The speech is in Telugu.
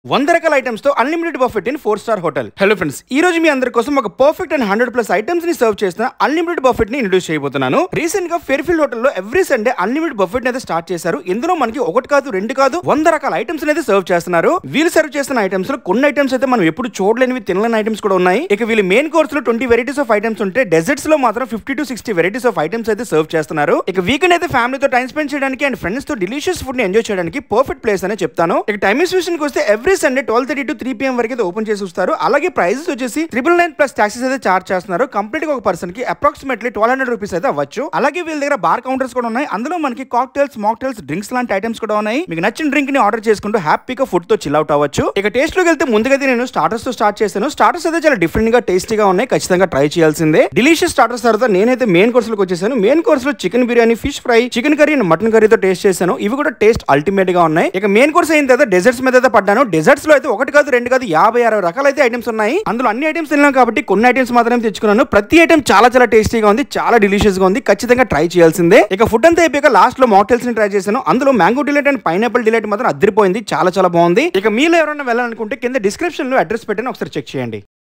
వంద రకాల ఐటమ్స్ తో unlimited buffet in four star hotel hello friends ఈ రోజు మీ అందరి కోసం ఒక perfect and hundred plus items ని సర్వ్ చేసిన అన్లిమిటెడ్ బఫెట్ ని ఇంట్రడ్యూస్ చేయబోతున్నాను రీసెంట్ గా ఫెయిర్ఫీల్డ్ హోటల్ లో ఎవ్రీ సండే అన్లిమిటెడ్ బఫెట్ అయితే స్టార్ట్ చేశారు ఇందులో మనకి ఒకటి కాదు రెండు కాదు వంద రకాల ఐటమ్స్ అయితే సర్వ్ చేస్తున్నారు వీళ్ళు సర్వ్ చేస్తున్న ఐటమ్స్ లో కొన్ని ఐటమ్స్ అయితే మనం ఎప్పుడు చూడలేనివి తినలేని ఐటమ్స్ కూడా ఉన్నాయి ఇక వీళ్ళు మెయిన్ కోర్స్ లో ట్వంటీ వెరైటీస్ ఆఫ్ ఐటమ్స్ ఉంటే డెజర్ట్స్ లో మాత్రం fifty to sixty varieties of items అయితే సర్వ్ చేస్తున్నారు ఇక వీకెండ్ అయితే ఫ్యామిలీతో టైం స్పెండ్ చేయడానికి అండ్ ఫ్రెండ్స్ తో డిలీషియస్ ఫుడ్ ని ఎంజాయ్ చేయడానికి పర్ఫెక్ట్ ప్లేస్ అనే చెప్తాను ఇక టైమింగ్స్ విషయానికి వస్తే every Sunday twelve thirty to three PM వరకు అయితే ఓపెన్ చేసి వస్తారు అలాగే ప్రైసెస్ వచ్చేసి ట్రిపుల్ నైన్ ప్లస్ టాక్సెస్ అయితే చార్జ్ చేస్తున్నారు కంప్లీట్ గా ఒక పర్సన్ కి అప్రాక్సిమేట్లీ ట్వెల్వ్ హండ్రెడ్ రూపీస్ అయితే అవ్వచ్చు అలాగే వీళ్ళ దగ్గర బార్ కౌంటర్స్ కూడా ఉన్నాయి అందులో మనకి కాక్టైల్స్ మాక్టైల్స్ డ్రింక్స్ లాంటి ఐటమ్స్ కూడా ఉన్నాయి మీకు నచ్చిన డ్రింక్ ని ఆర్డర్ చేసుకుంటూ హ్యాపీగా ఫుడ్ తో చిల్ అవుట్ అవ్వచ్చు ఇక టేస్ట్ లోకి వెళ్తే ముందుగా అయితే నేను స్టార్టర్స్ తో స్టార్ట్ చేశాను స్టార్టర్స్ అయితే చాలా డిఫరెంట్ గా టేస్టీగా ఉన్నాయి ఖచ్చితంగా ట్రై చేయాల్సిందే డిలీషియస్ స్టార్టర్స్ తర్వాత నేనైతే మెయిన్ కోర్స్ లోకి వచ్చేసాను మెయిన్ కోర్స్ లో chicken biryani fish fry chicken curry and mutton కర్రీతో టేస్ట్ చేశాను ఇవి కూడా టేస్ట్ అల్టిమేట్ గా ఉన్నాయి ఇక మెయిన్ కోర్స్ అయిన తర్వాత డెజర్ట్స్ మీద అయితే పడ్డాను డెజర్ట్స్ లో అయితే ఒకటి కాదు రెండు కాదు యాభై అరవై రకాల అయితే ఐటమ్స్ ఉన్నాయి అందులో అన్ని ఐటమ్స్ తిన్నాం కాబట్టి కొన్ని ఐటమ్స్ మాత్రమే తెచ్చుకున్నాను ప్రతి ఐటమ్ చాలా చాలా టేస్టీగా ఉంది చాలా డిలీషియస్ గా ఉంది ఖచ్చితంగా ట్రై చేయాల్సిందే ఇక ఫుడ్ అంతా అయిపోయాక లాస్ట్ లో మాక్టైల్స్ ని ట్రై చేశాను అందులో mango delight and pineapple delight మాత్రం అదిరిపోయింది చాలా చాలా బాగుంది ఇక మీలో ఎవరైనా వెళ్ళాలనుకుంటే కింద డిస్క్రిప్షన్ లో అడ్రస్ పెట్టని ఒకసారి చెక్ చేయండి